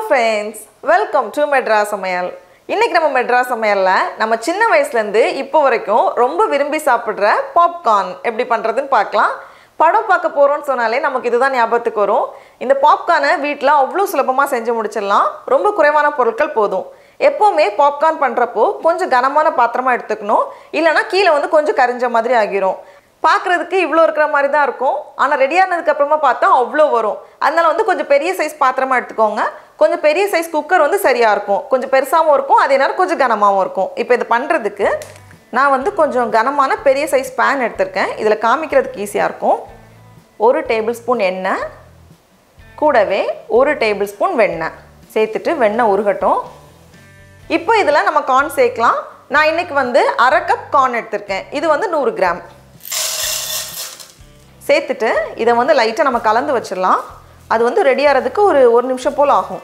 friends welcome to Madras சமையல் இன்னைக்கு நம்ம மெட்ராஸ் சமையலில் நம்ம சின்ன வயசுலேருந்து இப்போ வரைக்கும் ரொம்ப விரும்பி சாப்பிட்ற பாப்கார்ன் எப்படி பண்ணுறதுன்னு பார்க்கலாம் படம் பார்க்க போகிறோம்னு சொன்னாலே நமக்கு இதுதான் ஞாபகத்துக்கு வரும் இந்த பாப்கார்னை வீட்டில் அவ்வளோ சுலபமாக செஞ்சு முடிச்சிடலாம் ரொம்ப குறைவான பொருட்கள் போதும் எப்போவுமே பாப்கார்ன் பண்ணுறப்போ கொஞ்சம் கனமான பாத்திரமா எடுத்துக்கணும் இல்லைன்னா கீழே வந்து கொஞ்சம் கரிஞ்ச மாதிரி ஆகிரும் பார்க்குறதுக்கு இவ்வளோ இருக்கிற மாதிரி தான் இருக்கும் ஆனால் ரெடி ஆனதுக்கு அப்புறமா பார்த்தா அவ்வளோ வரும் அதனால வந்து கொஞ்சம் பெரிய சைஸ் பாத்திரமா எடுத்துக்கோங்க கொஞ்சம் பெரிய சைஸ் குக்கர் வந்து சரியாக இருக்கும் கொஞ்சம் பெருசாகவும் இருக்கும் அதே நேரம் கொஞ்சம் கனமாகவும் இருக்கும் இப்போ இது பண்ணுறதுக்கு நான் வந்து கொஞ்சம் கனமான பெரிய சைஸ் பேன் எடுத்திருக்கேன் இதில் காமிக்கிறதுக்கு ஈஸியாக இருக்கும் ஒரு டேபிள் ஸ்பூன் எண்ணெய் கூடவே ஒரு டேபிள் ஸ்பூன் வெண்ணெய் சேர்த்துட்டு வெண்ணெய் உருகட்டும் இப்போ இதில் நம்ம கார்ன் சேர்க்கலாம் நான் இன்னைக்கு வந்து அரை கப் கார்ன் எடுத்திருக்கேன் இது வந்து நூறு கிராம் சேர்த்துட்டு இதை வந்து லைட்டாக நம்ம கலந்து வச்சிடலாம் அது வந்து ரெடி ஆகிறதுக்கு ஒரு ஒரு நிமிஷம் போல் ஆகும்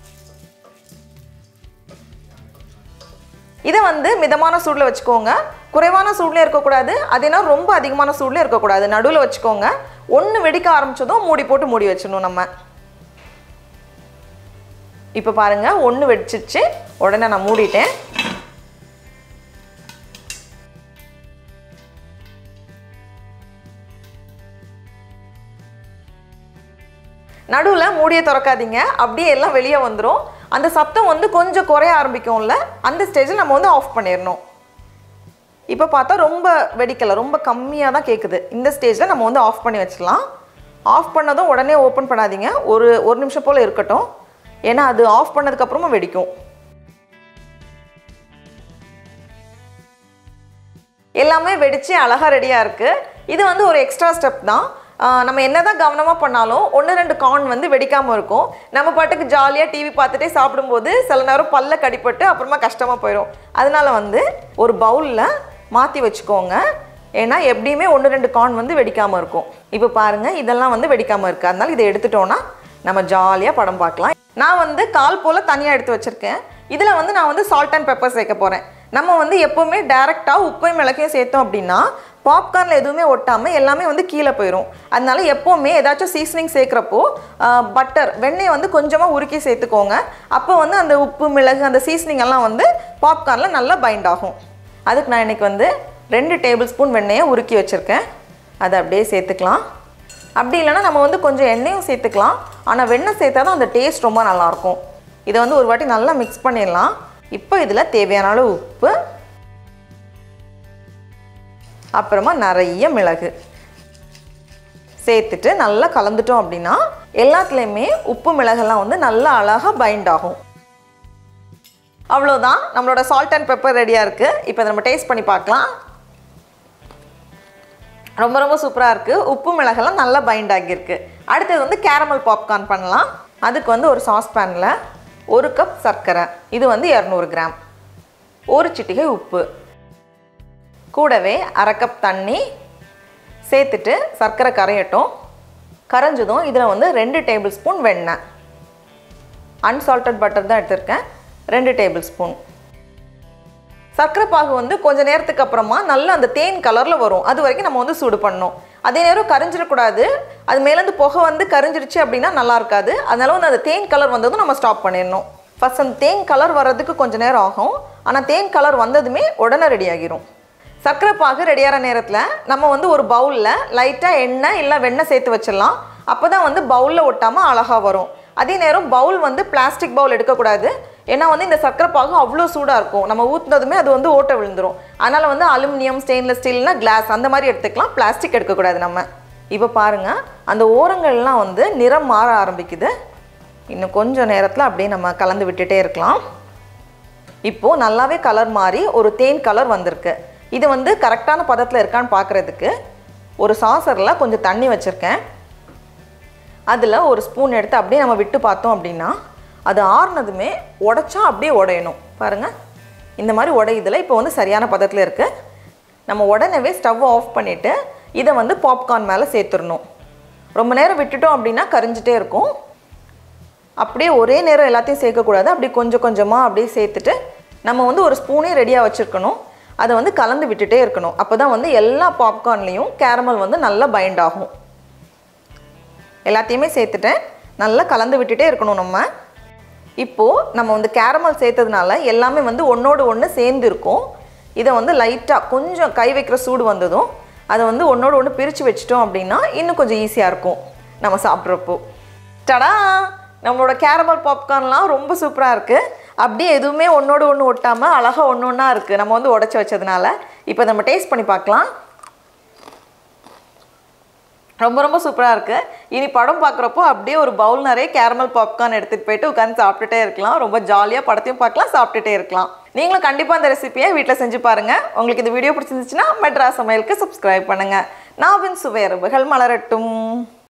இதை வந்து மிதமான சூடில் வச்சுக்கோங்க குறைவான சூட்லேயும் இருக்கக்கூடாது அதேனா ரொம்ப அதிகமான சூட்லேயும் இருக்கக்கூடாது நடுவில் வச்சுக்கோங்க ஒன்று வெடிக்க ஆரம்பிச்சதும் மூடி போட்டு மூடி வச்சிடணும் நம்ம இப்போ பாருங்க ஒன்று வெடிச்சிச்சு உடனே நான் மூடிட்டேன் நடுவில் மூடியை திறக்காதீங்க அப்படியே எல்லாம் வெளியே வந்துடும் அந்த சத்தம் வந்து கொஞ்சம் குறைய ஆரம்பிக்கும்ல அந்த ஸ்டேஜில் நம்ம வந்து ஆஃப் பண்ணிடணும் இப்போ பார்த்தா ரொம்ப வெடிக்கலை ரொம்ப கம்மியாக தான் கேட்குது இந்த ஸ்டேஜில் நம்ம வந்து ஆஃப் பண்ணி வச்சிடலாம் ஆஃப் பண்ணதும் உடனே ஓப்பன் பண்ணாதீங்க ஒரு ஒரு நிமிஷம் போல் இருக்கட்டும் ஏன்னா அது ஆஃப் பண்ணதுக்கப்புறமா வெடிக்கும் எல்லாமே வெடித்து அழகாக ரெடியாக இருக்குது இது வந்து ஒரு எக்ஸ்ட்ரா ஸ்டெப் தான் ஆஹ் நம்ம என்னதான் கவனமாக பண்ணாலும் ஒன்று ரெண்டு கார்ன் வந்து வெடிக்காமல் இருக்கும் நம்ம பாட்டுக்கு ஜாலியாக டிவி பார்த்துட்டே சாப்பிடும்போது சில நேரம் பல்ல கடிப்பட்டு அப்புறமா கஷ்டமாக போயிடும் அதனால வந்து ஒரு பவுலில் மாற்றி வச்சுக்கோங்க ஏன்னா எப்படியுமே ஒன்று ரெண்டு கார்ன் வந்து வெடிக்காமல் இருக்கும் இப்போ பாருங்கள் இதெல்லாம் வந்து வெடிக்காமல் இருக்குது அதனால இதை எடுத்துட்டோன்னா நம்ம ஜாலியாக படம் பார்க்கலாம் நான் வந்து கால் போல் தனியாக எடுத்து வச்சுருக்கேன் இதில் வந்து நான் வந்து சால்ட் அண்ட் பெப்பர் சேர்க்க போகிறேன் நம்ம வந்து எப்போவுமே டேரெக்டாக உப்பையும் மிளகையும் சேர்த்தோம் அப்படின்னா பாப்கார்னில் எதுவுமே ஒட்டாமல் எல்லாமே வந்து கீழே போயிடும் அதனால எப்போவுமே ஏதாச்சும் சீசனிங் சேர்க்குறப்போ பட்டர் வெண்ணெயை வந்து கொஞ்சமாக உருக்கி சேர்த்துக்கோங்க அப்போ வந்து அந்த உப்பு மிளகு அந்த சீசனிங் எல்லாம் வந்து பாப்கார்னில் நல்லா பைண்ட் ஆகும் அதுக்கு நான் இன்னைக்கு வந்து ரெண்டு டேபிள் ஸ்பூன் வெண்ணெயை உருக்கி வச்சுருக்கேன் அதை அப்படியே சேர்த்துக்கலாம் அப்படி இல்லைன்னா நம்ம வந்து கொஞ்சம் எண்ணெயும் சேர்த்துக்கலாம் ஆனால் வெண்ணெய் சேர்த்தா தான் அந்த டேஸ்ட் ரொம்ப நல்லாயிருக்கும் இதை வந்து ஒரு வாட்டி நல்லா மிக்ஸ் பண்ணிடலாம் இப்போ இதில் தேவையான அளவு உப்பு அப்புறமா நிறைய மிளகு சேர்த்துட்டு நல்லா கலந்துட்டோம் அப்படின்னா எல்லாத்துலேயுமே உப்பு மிளகெல்லாம் வந்து நல்லா அழகாக பைண்ட் ஆகும் அவ்வளோதான் நம்மளோட சால்ட் அண்ட் பெப்பர் ரெடியாக இருக்குது இப்போ இதை நம்ம டேஸ்ட் பண்ணி பார்க்கலாம் ரொம்ப ரொம்ப சூப்பராக இருக்குது உப்பு மிளகெல்லாம் நல்லா பைண்ட் ஆகியிருக்கு அடுத்தது வந்து கேரமல் பாப்கார்ன் பண்ணலாம் அதுக்கு வந்து ஒரு சாஸ்பேனில் ஒரு கப் சர்க்கரை இது வந்து இரநூறு கிராம் ஒரு சிட்டிகை உப்பு கூடவே அரை கப் தண்ணி சேர்த்துட்டு சர்க்கரை கரையட்டும் கரைஞ்சதும் இதில் வந்து ரெண்டு டேபிள் ஸ்பூன் வெண்ணெய் அன்சால்டட் பட்டர் தான் எடுத்திருக்கேன் ரெண்டு டேபிள் ஸ்பூன் சர்க்கரை பாகு வந்து கொஞ்ச நேரத்துக்கு அப்புறமா நல்ல அந்த தேன் கலரில் வரும் அது வரைக்கும் நம்ம வந்து சூடு பண்ணணும் அதே நேரம் கரிஞ்சிடக்கூடாது அது மேலேருந்து புகை வந்து கரிஞ்சிருச்சு அப்படின்னா நல்லா இருக்காது அதனால வந்து அந்த தேன் கலர் வந்ததும் நம்ம ஸ்டாப் பண்ணிடணும் ஃபர்ஸ்ட் அந்த தேன் கலர் வர்றதுக்கு கொஞ்சம் நேரம் ஆகும் ஆனால் தேன் கலர் வந்ததுமே உடனே ரெடி ஆகிரும் சர்க்கரை பாகு ரெடியாகிற நேரத்தில் நம்ம வந்து ஒரு பவுலில் லைட்டாக எண்ணெய் இல்லை வெண்ணெய் சேர்த்து வச்சிடலாம் அப்போ தான் வந்து பவுலில் ஒட்டாமல் அழகாக வரும் அதே நேரம் பவுல் வந்து பிளாஸ்டிக் பவுல் எடுக்கக்கூடாது ஏன்னா வந்து இந்த சர்க்கரை பாகு அவ்வளோ சூடாக இருக்கும் நம்ம ஊற்றுனதுமே அது வந்து ஓட்ட விழுந்துரும் அதனால் வந்து அலுமினியம் ஸ்டெயின்லெஸ் ஸ்டீல்னா கிளாஸ் அந்த மாதிரி எடுத்துக்கலாம் பிளாஸ்டிக் எடுக்கக்கூடாது நம்ம இப்போ பாருங்கள் அந்த ஓரங்கள்லாம் வந்து நிறம் மாற ஆரம்பிக்குது இன்னும் கொஞ்சம் நேரத்தில் அப்படியே நம்ம கலந்து விட்டுட்டே இருக்கலாம் இப்போது நல்லாவே கலர் மாறி ஒரு தேன் கலர் வந்திருக்கு இது வந்து கரெக்டான பதத்தில் இருக்கான்னு பார்க்குறதுக்கு ஒரு சாசரில் கொஞ்சம் தண்ணி வச்சுருக்கேன் அதில் ஒரு ஸ்பூன் எடுத்து அப்படியே நம்ம விட்டு பார்த்தோம் அப்படின்னா அது ஆறுனதுமே உடைச்சா அப்படியே உடையணும் பாருங்கள் இந்த மாதிரி உடையுதில் இப்போ வந்து சரியான பதத்தில் இருக்குது நம்ம உடனே ஸ்டவ் ஆஃப் பண்ணிவிட்டு இதை வந்து பாப்கார்ன் மேலே சேர்த்துடணும் ரொம்ப நேரம் விட்டுட்டோம் அப்படின்னா கரிஞ்சிட்டே இருக்கும் அப்படியே ஒரே நேரம் எல்லாத்தையும் சேர்க்கக்கூடாது அப்படி கொஞ்சம் கொஞ்சமாக அப்படியே சேர்த்துட்டு நம்ம வந்து ஒரு ஸ்பூனே ரெடியாக வச்சுருக்கணும் அதை வந்து கலந்து விட்டுட்டே இருக்கணும் அப்போ தான் வந்து எல்லா பாப்கார்ன்லேயும் கேரமல் வந்து நல்லா பைண்ட் ஆகும் எல்லாத்தையுமே சேர்த்துட்டேன் நல்லா கலந்து விட்டுட்டே இருக்கணும் நம்ம இப்போது நம்ம வந்து கேரமல் சேர்த்ததுனால எல்லாமே வந்து ஒன்றோடு ஒன்று சேர்ந்து இருக்கும் இதை வந்து லைட்டாக கொஞ்சம் கை வைக்கிற சூடு வந்ததும் அதை வந்து ஒன்றோடு ஒன்று பிரித்து வச்சிட்டோம் அப்படின்னா இன்னும் கொஞ்சம் ஈஸியாக இருக்கும் நம்ம சாப்பிட்றப்போ டடா நம்மளோட கேரமல் பாப்கார்ன்லாம் ரொம்ப சூப்பராக இருக்குது அப்படியே எதுவுமே ஒன்றோடு ஒன்று ஒட்டாமல் அழகாக ஒன்று ஒன்றா இருக்குது நம்ம வந்து உடச்சி வச்சதுனால இப்போ நம்ம டேஸ்ட் பண்ணி பார்க்கலாம் ரொம்ப ரொம்ப சூப்பராக இருக்குது இனி படம் பார்க்குறப்போ அப்படியே ஒரு பவுல் நிறைய கேரமல் பாப்கார்ன் எடுத்துகிட்டு போயிட்டு உட்காந்து சாப்பிட்டுட்டே இருக்கலாம் ரொம்ப ஜாலியாக படத்தையும் பார்க்கலாம் சாப்பிட்டுட்டே இருக்கலாம் நீங்களும் கண்டிப்பாக அந்த ரெசிபியை வீட்டில் செஞ்சு பாருங்கள் உங்களுக்கு இந்த வீடியோ பிடிச்சிருந்துச்சுன்னா மெட்ராஸ் சமையலுக்கு சப்ஸ்கிரைப் பண்ணுங்கள் நாவின் சுவையரவுகள் மலரட்டும்